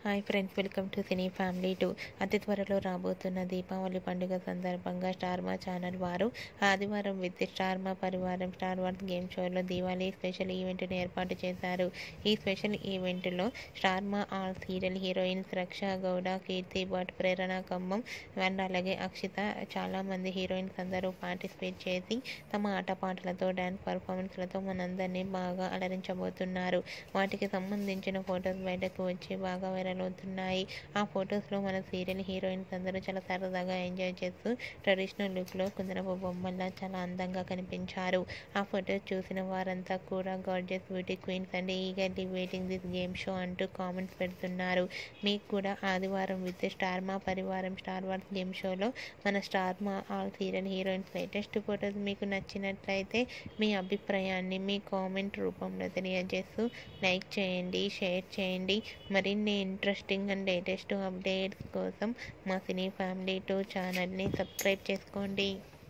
hi friends welcome to cine family two అతి త్వరలో రాబోతున్న దీపావళి పండుగ సందర్భంగా స్టార్ మా ఛానల్ వారు ఆదివారం విత్ స్టార్ మా పరివారం స్టార్ వార్స్ గేమ్ షోలో దివాళీ స్పెషల్ ఈవెంట్ను ఏర్పాటు చేశారు ఈ స్పెషల్ ఈవెంట్లో star Maa all serial heroines Raksha Gowda Keerthi Bhat Prerana Khammam and అలాగే అక్షిత చాలామంది హీరోయిన్స్ అందరూ పార్టిసిపేట్ చేసి తమ ఆటపాటలతో డ్యాన్స్ పర్ఫార్మెన్స్లతో మనందరినీ బాగా అలరించబోతున్నారు వాటికి సంబంధించిన ఫొటోస్ బయటకు వచ్చి బాగా వైరల్ అవుతున్నాయి ఆ ఫొటోస్లో మన సీరియల్ హీరోయిన్స్ అందరూ చాలా సరదాగా ఎంజాయ్ చేస్తూ ట్రెడిషనల్ లుక్లో కుందనపు బొమ్మల్లా చాలా అందంగా కనిపించారు ఆ ఫొటోస్ చూసిన వారంతా కూడా gorgeous beauty queens and eagerly waiting this game show అంటూ కామెంట్స్ పెడుతున్నారు మీకు కూడా ఆదివారం విత్ స్టార్ మా పరివారం స్టార్ వార్స్ గేమ్ షోలో మన star Maa all serial heroines latest photos మీకు నచ్చినట్లయితే మీ అభిప్రాయాన్ని మీ కామెంట్ రూపంలో తెలియజేస్తూ లైక్ చేయండి షేర్ చేయండి మరిన్ని ఇంట్రెస్టింగ్ అండ్ లేటెస్ట్ అప్డేట్స్ కోసం మా సినీ ఫ్యామిలీ టూ ఛానల్ని సబ్స్క్రైబ్ చేసుకోండి